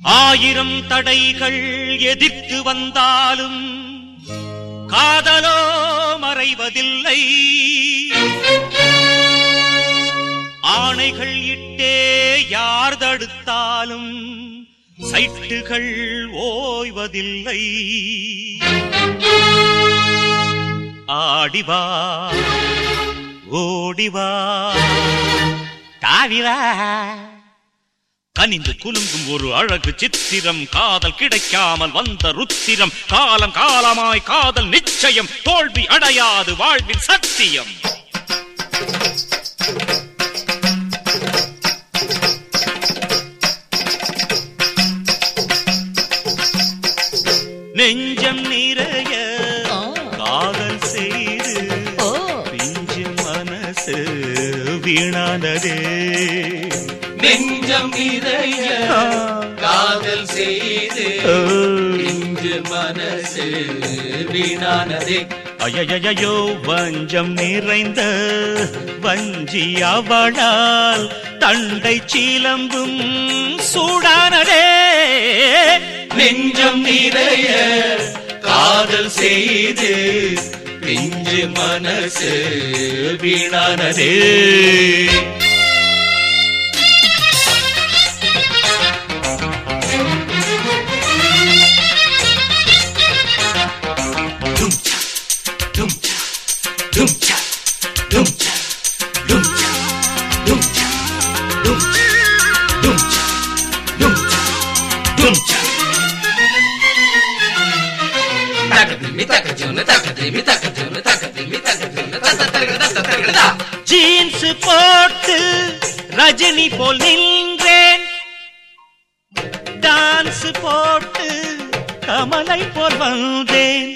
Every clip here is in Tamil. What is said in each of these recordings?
ஆயிரம் தடைகள் எதிர்த்து வந்தாலும் காதலோ மறைவதில்லை ஆணைகள் இட்டே யார் தடுத்தாலும் சைட்டுகள் ஓய்வதில்லை ஆடிவா ஓடிவா தாவிவா கனிந்து குலுங்கும் ஒரு அழகு சித்திரம் காதல் கிடைக்காமல் வந்த ருத்திரம் காலம் காலமாய் காதல் நிச்சயம் தோல்வி அடையாது வாழ்வின் சத்தியம் நெஞ்சம் நிறைய ஆ. காதல் செய்து ஓ பிஞ்சு மனசு வீணானதே நெஞ்சம் நிறைய காதல் செய்து இன்று மனசு வீணானதே அயயயோ வஞ்சம் நிறைந்த வஞ்சி அவளால் தண்டை சீலம்பும் சூடானதே நெஞ்சம் நிறைய காதல் செய்து பிஞ்சு மனசு வீணானதே Dumcha, dumcha, dumcha, dumcha, dumcha, dumcha, dumcha, dumcha, dumcha, dumcha. Takadimi, takajuna, takadimi, takajuna, takadimi, takajuna, tatatarigada, jeans போட்டு ரஜினி போல் நின்றேன் டான்ஸ் போட்டு கமலை போல் வந்தேன்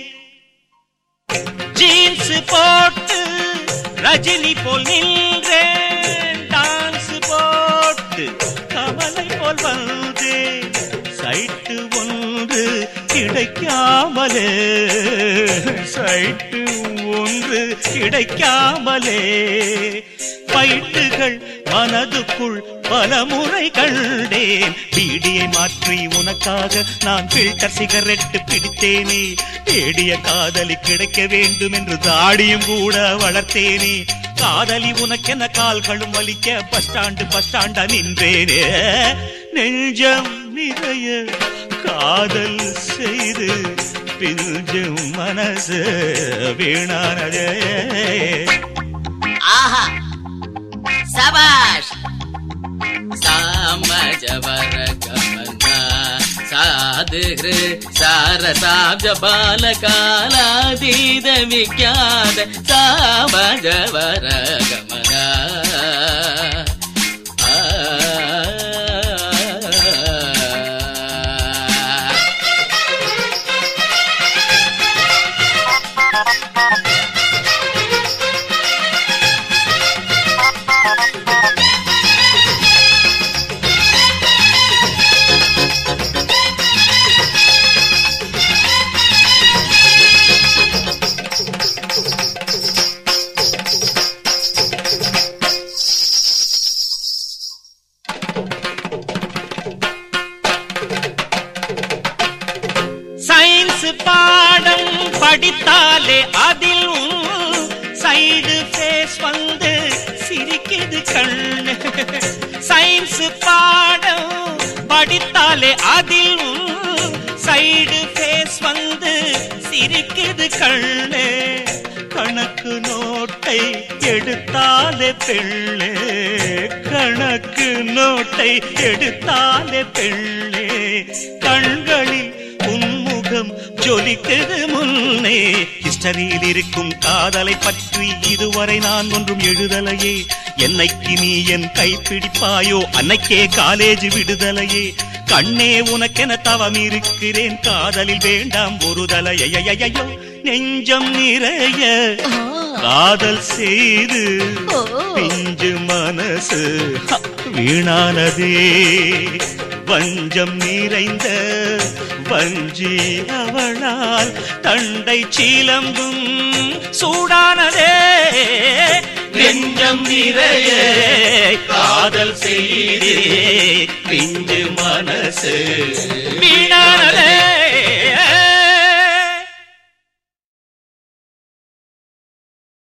ஜீன்ஸ் போட்டு ரஜினி போல் நின்றேன் டான்ஸ் போட்டு கமலை போல் வந்தேன் சைட்டு ஒன்று கிடைக்காமலே சைட்டு ஒன்று கிடைக்காமலே பைட்டுகள் மனதுக்குள் பல முறை கண்டேன் பீடியை மாற்றி உனக்காக நான் ஃபில்டர் சிகரெட்டு பிடித்தேனே தேடிய காதலி கிடைக்க வேண்டும் என்று தாடியும் கூட வளர்த்தேனே காதலி உனக்கென கால்களும் வலிக்க பஸ் ஸ்டாண்டு பஸ் ஸ்டாண்டா நின்றேனே நெஞ்சம் நிறைய காதல் செய்து பிஞ்சும் மனசு வீணானதே ஆஹா சபாஷ் சாமஜவர கமனா சாதுஹு சாரசாப்ஜ பாலகாலாதீத விக்யாத சாமஜவர கமனா ஆ சயின்ஸ் பாடம் படித்தாலே அதில் சைடு ஃபேஸ் வந்து சிரிக்குது கண்ணு சயின்ஸ் பாடம் படித்தாலே அதில் சைடு ஃபேஸ் வந்து சிரிக்குது கண்ணு கணக்கு நோட்டை எடுத்தாலே பெள்ளே கணக்கு நோட்டை எடுத்தாலே பெள்ளே கண்களில் உன்முகம் ஜொலிக்குது முன்னே ஹிஸ்டரியில் இருக்கும் காதலை பற்றி இதுவரை நான் ஒன்றும் எழுதலையே என்னைக்கு நீ என் கைப்பிடிப்பாயோ அன்னைக்கே காலேஜ் விடுதலையே கண்ணே உனக்கென தவம் இருக்கிறேன் காதலில் வேண்டாம் ஒரு தலையையோ நெஞ்சம் நிறைய காதல் செய்து ஓ. பிஞ்சு மனசு ஹ, வீணானதே வஞ்சம் நிறைந்த வஞ்சி அவளால் தண்டை சீலம்பும் சூடானதே நெஞ்சம் நிறைய காதல் செய்து பிஞ்சு மனசு